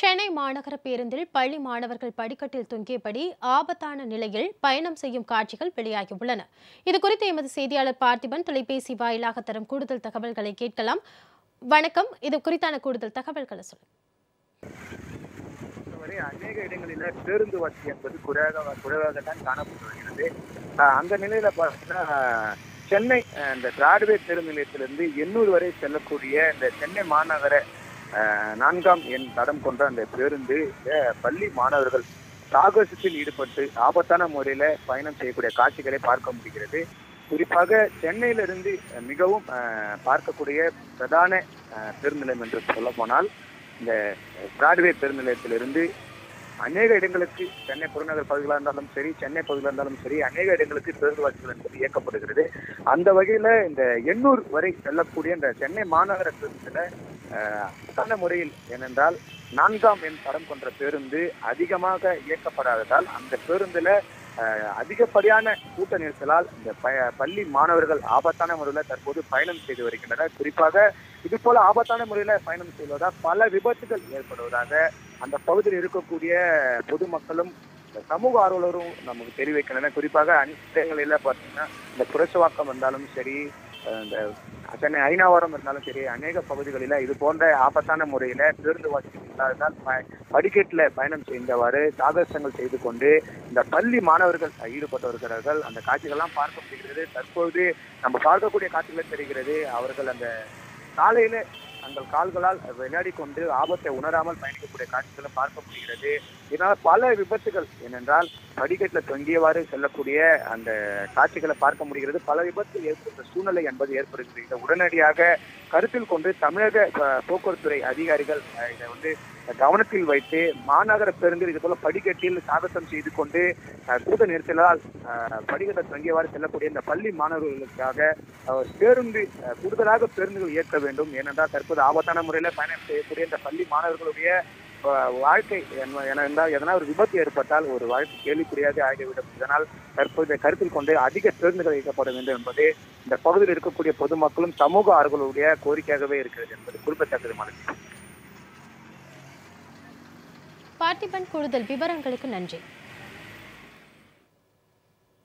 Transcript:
சென்னை மாநகர பேருந்தில் பள்ளி மாணவர்கள் படிக்கட்டில் தொங்கியபடி ஆபத்தான நிலையில் பயணம் செய்யும் காட்சிகள் வெளியாகியுள்ளன இதுகுறித்து எமது செய்தியாளர் பார்த்திபன் தொலைபேசி வாயிலாக தரும் கூடுதல் தகவல்களை கேட்கலாம் வணக்கம் இது குறித்தான கூடுதல் தகவல்களை சொல்லுங்க வரை அநேக இடங்களில பேருந்து வசதி என்பது குறைவாக குறைவாகத்தான் காணப்பட்டு வருகிறது ஆஹ் அந்த நிலையில பார்த்தீங்கன்னா சென்னை அஹ், இந்த பிராட்வே பேருந்து நிலையத்திலிருந்து எண்ணூர் வரை செல்லக்கூடிய இந்த சென்னை மாநகர ஆஹ், நான்காம் எண் தடம் கொண்ட அந்த பேருந்து அஹ், பள்ளி மாணவர்கள் சாகசத்தில் ஈடுபட்டு ஆபத்தான முறையில பயணம் செய்யக்கூடிய காட்சிகளை பார்க்க முடிகிறது குறிப்பாக சென்னையிலிருந்து அஹ், மிகவும் அஹ், பார்க்கக்கூடிய பிரதான அஹ், பேருந்து நிலையம் என்று சொல்ல போனால் இந்த பிராட்வே பேருந்து நிலையத்திலிருந்து அநேக இடங்களுக்கு சென்னை புறநகர் பகுதிகளாக இருந்தாலும் சரி சென்னை பகுதியில் இருந்தாலும் சரி அநேக இடங்களுக்கு பேருந்து வசதிகள் என்பது இயக்கப்படுகிறது அந்த வகையில இந்த எண்ணூர் வரை செல்லக்கூடிய இந்த சென்னை மாநகர பேருந்துல அஹ், சாதாரண முறையில் ஏனென்றால் நான்காம் எண் தரம் கொண்ட பேருந்து அதிகமாக இயக்கப்படாததால் அந்த பேருந்துல அஹ், அதிகப்படியான கூட்ட நெரிசலால் இந்த ப- பள்ளி மாணவர்கள் ஆபத்தான முறையில் தற்போது பயணம் செய்து வருகின்றனர் குறிப்பாக இது போல ஆபத்தான முறையில பயணம் செய்வதால் பல விபத்துகள் ஏற்படுவதாக அந்த பகுதியில் இருக்கக்கூடிய பொதுமக்களும் இந்த சமூக ஆர்வலரும் நமக்கு தெரிவிக்கின்றனர் குறிப்பாக அனைத்து இடங்களில பார்த்தீங்கன்னா இந்த புரட்சிவாக்கம் இருந்தாலும் சரி அஹ் இந்த சென்னை ஐநாவரம் இருந்தாலும் சரி அநேக பகுதிகளில இது போன்ற ஆபத்தான முறையில பேருந்து வசதி இல்லாததால் ப- படிக்கட்டுல பயணம் செய்தவாறு சாகசங்கள் செய்து கொண்டு இந்த பள்ளி மாணவர்கள் ஈடுபட்டு வருகிறார்கள் அந்த காட்சிகள்லாம் பார்க்க முடிகிறது தற்போது நம்ம பார்க்கக்கூடிய காட்சிகளே தெரிகிறது அவர்கள் அந்த சாலையில தங்கள் கால்களால் விளையாடி கொண்டு ஆபத்தை உணராமல் பயணிக்கக்கூடிய காட்சிகளை பார்க்க முடிகிறது இதனால் பல விபத்துகள் ஏனென்றால் படிக்கட்டில் தொங்கியவாறு செல்லக்கூடிய அந்த காட்சிகளை பார்க்க முடிகிறது பல விபத்துகள் ஏற்படுத்த சூழ்நிலை என்பது ஏற்படுகிறது இதை உடனடியாக கருத்தில் கொண்டு தமிழக அஹ், போக்குவரத்துறை அதிகாரிகள் அஹ், இதை வந்து கவனத்தில் வைத்து மாநகர பேருந்தில் இது போல படிக்கட்டில் சாகசம் செய்து கொண்டு அஹ், கூட்ட நெரிசலால் அஹ், படிக்கட்டை தொங்கியவாறு செல்லக்கூடிய இந்த பள்ளி மாணவர்களுக்காக அஹ், பேருந்து அஹ், கூடுதலாக பேருந்துகள் இயக்க வேண்டும் ஏனென்றால் தற்போது ஆபத்தான முறையில் பயணம் செய்யக்கூடிய இந்த பள்ளி மாணவர்களுடைய அஹ், வாழ்க்கை என்ன- என்னென்றால் எதனால் ஒரு விபத்து ஏற்பட்டால் ஒரு வாழ்க்கை கேள்விக்குறியாக ஆகிவிடும் இதனால் தற்போது இதை கருத்தில் கொண்டு அதிக பேருந்துகள் இயக்கப்பட வேண்டும் என்பது இந்த பகுதியில் இருக்கக்கூடிய பொதுமக்களும் சமூக ஆர்வலருடைய கோரிக்கையாகவே இருக்கிறது என்பது குறிப்பிடத்தக்கது மனது பார்த்திபன் கூடுதல் விவரங்களுக்கு நன்றி